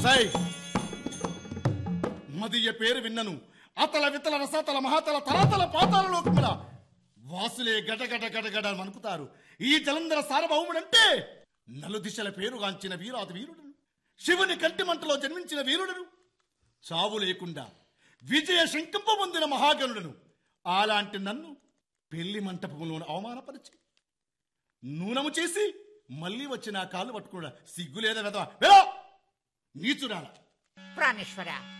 సై మదియ పేరు విన్నను అతల వితల రసతల మహాతల తరతల పాతాల లోకముల వాసులే గటగట గటగట వణుకుతారు ఈ జలంధర సార్వభౌముడంటే నలుదిశల పేరుగాంచిన వీరాది వీరుడను శివుని కంటి మంటలో జన్మించిన వీరుడను చావు లేకుండా విజయ శంకంప పొందిన మహాగణుడను అలాంటి నన్ను పెళ్లి మంటపంలో అవమానపరిచి నూనము చేసి మళ్ళీ వచ్చి నా కాళ్ళు పట్టుకున్నా సిగ్గులేదా వెదవా వెలో నీచురాల ప్రాణేశ్వర